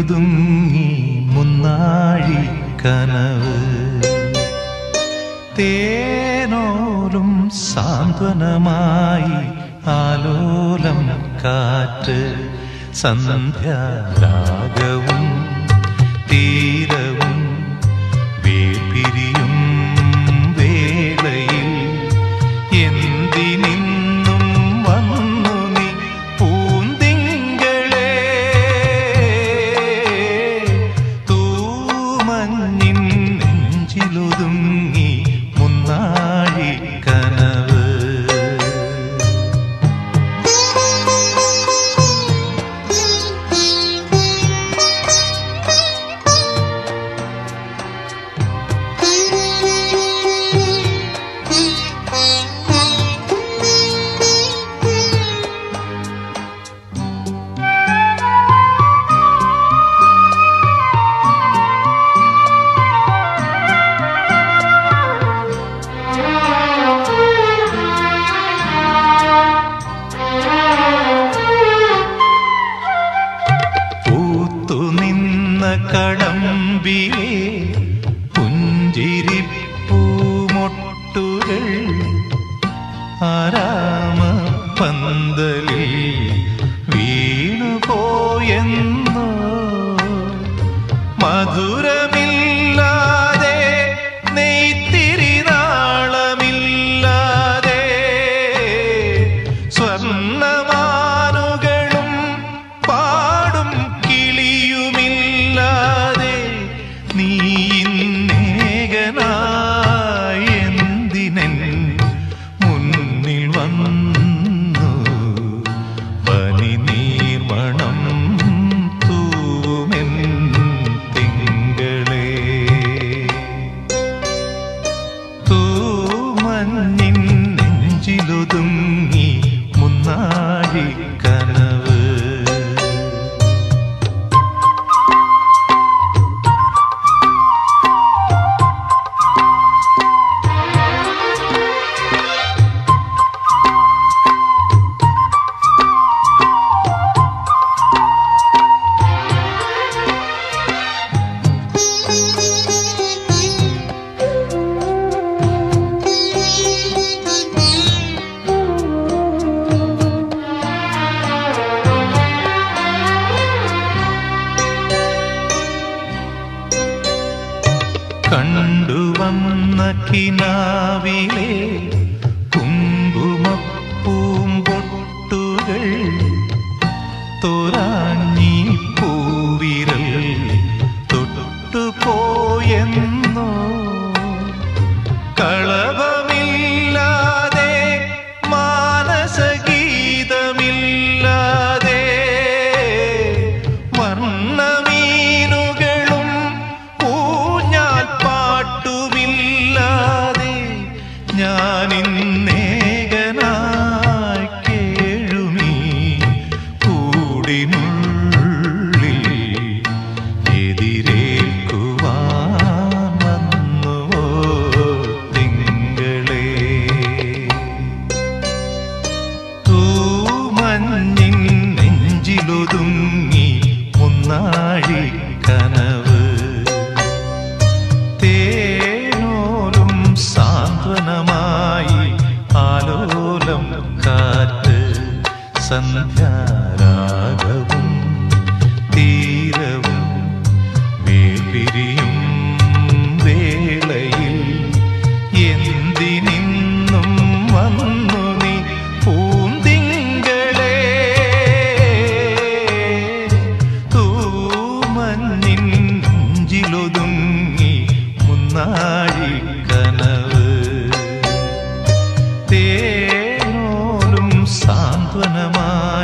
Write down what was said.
നെഞ്ചിലൊതുങ്ങി മുന്നാഴി കനവ് തേനോലും സാന്ത്വനമായി ആലോലം കാറ്റ് സന്ധ്യാരാഗവും തീരവും വേപിരിയും വേളയിൽ എന്തിനിന്നും വന്നു നീ പൂന്തിങ്കളെ തൂമഞ്ഞിൻ നെഞ്ചിലൊതുങ്ങി മുന്നാഴി കനവ് പൂത്തുനിന്ന കടമ്പിലെ പുഞ്ചിരിപ്പൂമൊട്ടുകൾ ആരാമ പന്തലിൽ വീണുപോയെന്നോ മധുരമില്ലാതെ നെയ്ത്തിരി നാളമില്ലാതെ സ്വർണമാനുകളും പാടും കിളിയുമില്ലാതെ നീ ഇന്നേകനായി എന്തിനൻ മുന്നിൽ വന്നു പനി നീർമണം തൂവുമെൻ തിങ്കളേ തൂമഞ്ഞിൻ നെഞ്ചിലൊതുങ്ങി മുന്നാഴി കനവ് കണ്ടുവന്ന കിനാവിലെ കുങ്കുമപ്പൂമ്പൊട്ടുകൾ തോരാഞ്ഞി പൂവിരൽ തൊട്ടുപോയെന്നോ കളവമില്ലാതെ മാനസഗീതമില്ലാതെ വർണ്ണമീനുകളും ഊഞ്ഞാൽ പാട്ടുമില്ലാതെ ഞാനിന്നേകനായി കേഴുമീ കൂടിനുള്ളിൽ എതിരേൽക്കുവാൻ വന്നുവോ തിങ്കളേ തൂമഞ്ഞിൻ നെഞ്ചിലൊതുങ്ങി മുന്നാഴി കനവ് തേനോലും സാന്ത്വനമായി ആലോലം കാറ്റ് സന്ധ്യാരാഗവും തീരവും വേപിരിയും വേളയിൽ എന്തിനിന്നും വന്നു നീ പൂന്തിങ്കളേ തൂമഞ്ഞിൻ നെഞ്ചിലൊതുങ്ങി മുന്നാഴി കനവ് തേനോലും സാന്ത്വനമായി